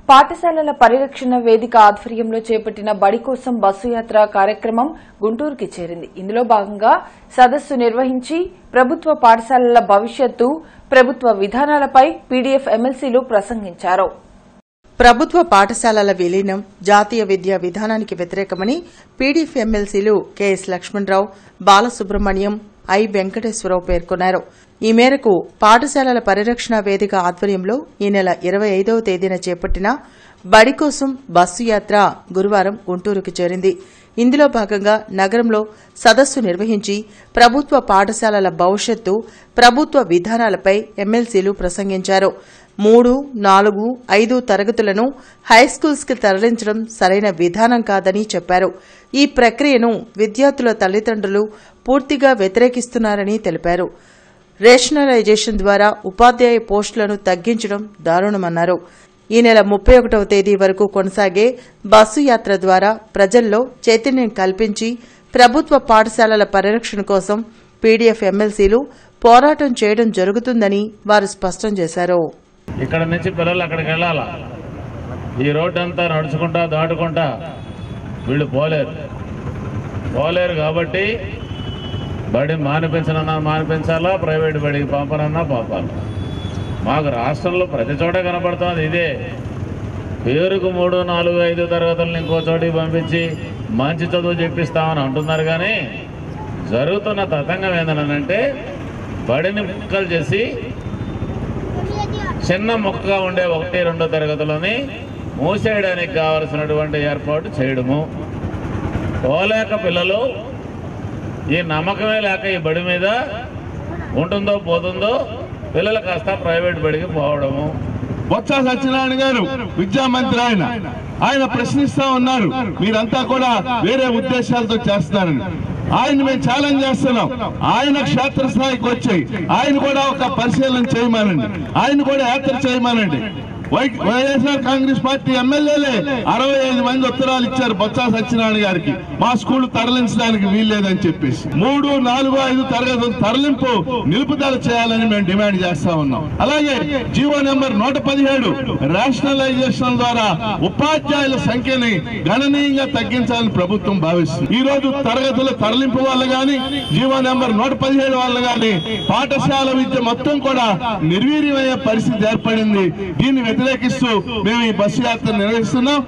పాఠశాలల పరిరక్షణ వేదిక ఆధ్వర్యంలో చేపట్టిన బడి కోసం బస్సు యాత్ర కార్యక్రమం గుంటూరుకి చేరింది ఇందులో భాగంగా సదస్సు నిర్వహించి ప్రభుత్వ పాఠశాలల భవిష్యత్తు ప్రభుత్వ విధానాలపై పీడీఎఫ్ ఎమ్మెల్సీలు ప్రసంగించారు ప్రభుత్వ పాఠశాలల విలీనం జాతీయ విద్యా విధానానికి వ్యతిరేకమని పీడీఎఫ్ ఎమ్మెల్సీలు కెఎస్ లక్ష్మణరావు బాలసుబ్రహ్మణ్యం ఐ వెంకటేశ్వరరావు పేర్కొన్నారు ఈ మేరకు పాఠశాలల పరిరక్షణ వేదిక ఆధ్వర్యంలో ఈ నెల ఇరవై ఐదవ తేదీన చేపట్టిన బడి కోసం బస్సు యాత్ర గురువారం గుంటూరుకు చేరింది ఇందులో భాగంగా నగరంలో సదస్సు నిర్వహించి ప్రభుత్వ పాఠశాలల భవిష్యత్తు ప్రభుత్వ విధానాలపై ఎమ్మెల్సీలు ప్రసంగించారు మూడు నాలుగు ఐదు తరగతులను హైస్కూల్స్ కి తరలించడం సరైన విధానం కాదని చెప్పారు ఈ ప్రక్రియను విద్యార్థుల తల్లిదండ్రులు పూర్తిగా వ్యతిరేకిస్తున్నారని తెలిపారు రేషనలైజేషన్ ద్వారా ఉపాధ్యాయ పోస్టులను తగ్గించడం దారుణమన్నారు ఈ నెల ముప్పై ఒకటవ తేదీ వరకు కొనసాగే బస్సు యాత్ర ద్వారా ప్రజల్లో చైతన్యం కల్పించి ప్రభుత్వ పాఠశాలల పరిరక్షణ కోసం పీడీఎఫ్ ఎమ్మెల్సీలు పోరాటం చేయడం జరుగుతుందని వారు స్పష్టం చేశారు ఇక్కడ నుంచి పిల్లలు అక్కడికి వెళ్ళాలా ఈ రోడ్డు అంతా నడుచుకుంటా దాటుకుంటా వీళ్ళు పోలేరు పోలేరు కాబట్టి బడి మానిపించనన్నా మానిపించాలా ప్రైవేట్ బడికి పంపనన్నా పంపాలి మాకు రాష్ట్రంలో ప్రతి చోట కనపడుతుంది ఇదే పేరుకు మూడు నాలుగు ఐదు తరగతులను ఇంకో చోటికి పంపించి మంచి చదువు చెప్పిస్తామని అంటున్నారు కానీ జరుగుతున్న తతంగం ఏంటనంటే బడిని ముక్కలు చేసి చిన్న మొక్కగా ఉండే ఒకటి రెండో తరగతులని మూసేయడానికి కావలసినటువంటి ఏర్పాటు చేయడము పోలేక పిల్లలు ఈ నమ్మకమే లేక ఈ బడి మీద ఉంటుందో పోతుందో పిల్లలు కాస్త ప్రైవేట్ బడికి పోవడము బొత్స సత్యనారాయణ గారు విద్యా మంత్రి ఆయన ఆయన ప్రశ్నిస్తా ఉన్నారు మీరంతా కూడా వేరే ఉద్దేశాలతో చేస్తున్నారని ఆయన మేము ఛాలెంజ్ చేస్తున్నాం ఆయన క్షేత్రస్థాయికి వచ్చాయి ఆయన కూడా ఒక పరిశీలన చేయమనండి ఆయన కూడా యాత్ర చేయమనండి వై- వైఎస్ఆర్ కాంగ్రెస్ పార్టీ ఎమ్మెల్యేలే అరవై ఐదు మంది ఉత్తరాలు ఇచ్చారు బొత్స సత్యనారాయణ గారికి మా స్కూల్ తరలించడానికి వీల్లేదని చెప్పేసి మూడు నాలుగు ఐదు తరగతులు తరలింపు నిలుపుదల చేయాలని మేము డిమాండ్ చేస్తా ఉన్నాం అలాగే జీవో నెంబర్ నూట పదిహేడు రేషనలైజేషన్ ద్వారా ఉపాధ్యాయుల సంఖ్యని గణనీయంగా తగ్గించాలని ప్రభుత్వం భావిస్తుంది ఈ రోజు తరగతుల తరలింపు వల్ల గాని జీవో నెంబర్ నూట పదిహేడు వల్ల గాని పాఠశాల విద్య మొత్తం కూడా నిర్వీర్యమయ్యే పరిస్థితి ఏర్పడింది దీన్ని వ్యతిరేకిస్తూ మేము ఈ బస్సు యాత్ర నిర్వహిస్తున్నాం